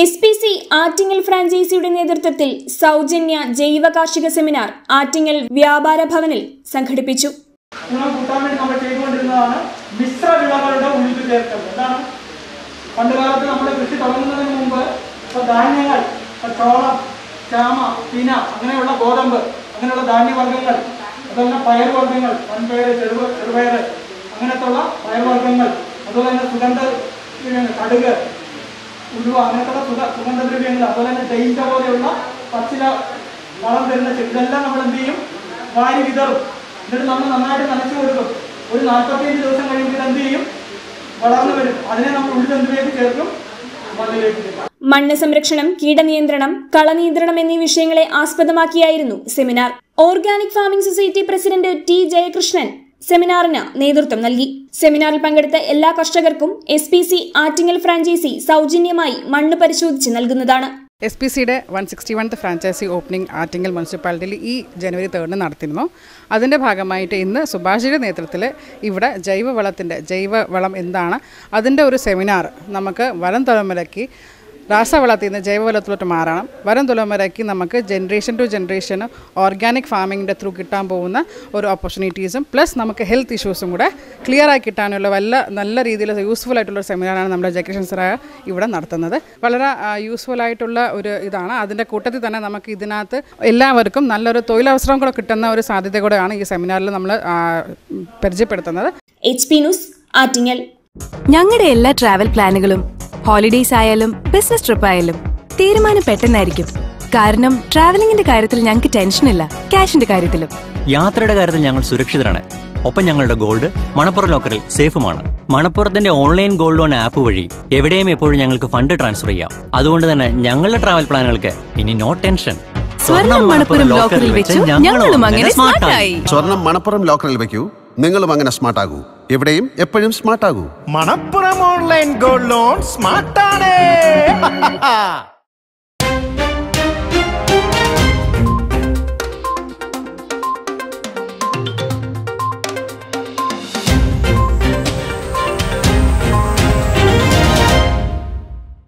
S P C Attingal ഫ്രാഞ്ചൈസിയുടെ നേതൃത്വത്തിൽ സൗജന്യ ജൈവ കാർഷിക സെമിനാർ ആറ്റിങ്ങൽ വ്യാപാര ഭവനിൽ സംഘടിപ്പിച്ചു ഗുണം കൂട്ടാൻ വേണ്ടി നമ്മൾ ചെയ്തുകൊണ്ടിരുന്നതാണ് മിശ്ര വിളകളുടെ ഉഴുതു ചേർക്കൽ എന്താണ് പണ്ട് കാലത്ത് നമ്മൾ കൃഷി തുടങ്ങുന്നതിന് മുമ്പ് ഇപ്പൊ ധാന്യങ്ങൾ ഇപ്പൊ ചോളം ചാമ പിന അങ്ങനെയുള്ള ഗോതമ്പ് അങ്ങനെയുള്ള ധാന്യവർഗ്ഗങ്ങൾ അതുപോലെ പയർവർഗ്ഗങ്ങൾ വൻപയർ ചെറു ചെറുപയർ അങ്ങനത്തുള്ള പയർവർഗ്ഗങ്ങൾ അതുപോലെ തന്നെ സുഗന്ധ ദ്രവ്യങ്ങൾ, കടുക് ഉലുവ അങ്ങനത്തുള്ള സുഗ സുഗന്ധദ്രവ്യങ്ങൾ അതുപോലെ തന്നെ ഡെയിൻറ്റ പോലെയുള്ള പച്ചില വളം തരുന്ന ചെടി ഇതെല്ലാം നമ്മൾ എന്ത് ചെയ്യും വാരി വിതറും എന്നിട്ട് നമ്മൾ നന്നായിട്ട് നനച്ചു കൊടുക്കും ഒരു നാൽപ്പത്തിയഞ്ച് ദിവസം കഴിയുമ്പോൾ ഇത് എന്ത് ചെയ്യും വളർന്നു വരും അതിനെ നമ്മൾ ഉള്ളിലെന്തിലേക്ക് ചേർക്കും മണ്ണിലേക്ക് ചേർക്കും മണ്ണ് സംരക്ഷണം കീടനിയന്ത്രണം കളനിയന്ത്രണം എന്നീ വിഷയങ്ങളെ ആസ്പദമാക്കിയായിരുന്നു seminar organic farming society president T Jayakrishnan സെമിനാറിന് നേതൃത്വം നൽകി സെമിനാറിൽ പങ്കെടുത്ത എല്ലാ കർഷകർക്കും S P C Attingal franchise സൗജന്യമായി മണ്ണ് പരിശോധിച്ച് നൽകുന്നതാണ് എസ് പി സിയുടെ വൺ സിക്സ്റ്റി വൺത്ത് ഫ്രാഞ്ചൈസി ഓപ്പണിംഗ് ആറ്റിങ്ങൽ മുനിസിപ്പാലിറ്റിയിൽ ഈ ജനുവരി തേർഡിന് നടത്തിയിരുന്നു അതിൻ്റെ ഭാഗമായിട്ട് ഇന്ന് സുഭാഷിയുടെ നേതൃത്വത്തിൽ ഇവിടെ ജൈവവളത്തിൻ്റെ ജൈവവളം എന്താണ് അതിൻ്റെ ഒരു സെമിനാർ നമുക്ക് വരം തലമുറയ്ക്ക് രാസവളത്തിൽ നിന്ന് ജൈവവളത്തിലോട്ട് മാറണം വരും തലമുറയ്ക്ക് നമുക്ക് ജനറേഷൻ ടു ജനറേഷൻ ഓർഗാനിക് ഫാമിങ്ങിൻ്റെ ത്രൂ കിട്ടാൻ പോകുന്ന ഒരു ഓപ്പർച്യൂണിറ്റീസും പ്ലസ് നമുക്ക് ഹെൽത്ത് ഇഷ്യൂസും കൂടെ ക്ലിയർ ആയി കിട്ടാനുള്ള വല്ല നല്ല രീതിയിൽ യൂസ്ഫുൾ ആയിട്ടുള്ള സെമിനാറാണ് നമ്മുടെ ജഗേഷൻ സറായ ഇവിടെ നടത്തുന്നത് വളരെ യൂസ്ഫുൾ ആയിട്ടുള്ള ഒരു ഇതാണ് അതിൻ്റെ കൂട്ടത്തിൽ തന്നെ നമുക്ക് ഇതിനകത്ത് എല്ലാവർക്കും നല്ലൊരു തൊഴിലവസരം കൂടെ കിട്ടുന്ന ഒരു സാധ്യത കൂടെയാണ് ഈ സെമിനാറിൽ നമ്മൾ ആ, പരിചയപ്പെടുത്തുന്നത് എച്ച് പി ന്യൂസ് ആറ്റിങ്ങൽ ഞങ്ങളുടെ എല്ലാ ട്രാവൽ പ്ലാനുകളും ഹോളിഡേയ്സ് ആയാലും ബിസിനസ് ട്രിപ്പ് ആയാലും തീരുമാനം പെട്ടെന്നായിരിക്കും കാരണം ട്രാവലിംഗിന്റെ കാര്യത്തിൽ ഞങ്ങൾക്ക് ടെൻഷനില്ല ക്യാഷിന്റെ കാര്യത്തിലും യാത്രയുടെ കാര്യത്തിൽ ഞങ്ങൾ സുരക്ഷിതരാണ് ഒപ്പം ഞങ്ങളുടെ ഗോൾഡ് മണപ്പുറം ലോക്കറിൽ സേഫുമാണ് മണപ്പുറത്തിന്റെ ഓൺലൈൻ ഗോൾഡ് ലോൺ ആപ്പ് വഴി എവിടെയും എപ്പോഴും ഞങ്ങൾക്ക് ഫണ്ട് ട്രാൻസ്ഫർ ചെയ്യാം അതുകൊണ്ട് തന്നെ ഞങ്ങളുടെ ട്രാവൽ പ്ലാനുകൾക്ക് ഇനി നോ ടെൻഷൻ സ്വർണം മണപ്പുറം ലോക്കറിൽ വെച്ചു ഞങ്ങളും അങ്ങനെ സ്മാർട്ടായി സ്വർണം മണപ്പുറം ലോക്കറിൽ വെക്കൂ നിങ്ങളും അങ്ങനെ സ്മാർട്ട് ആകൂ എവിടെയും എപ്പോഴും സ്മാർട്ട് ആകൂ മണപ്പുറം ഓൺലൈൻ ഗോൾഡ് ലോൺ സ്മാർട്ടാണ്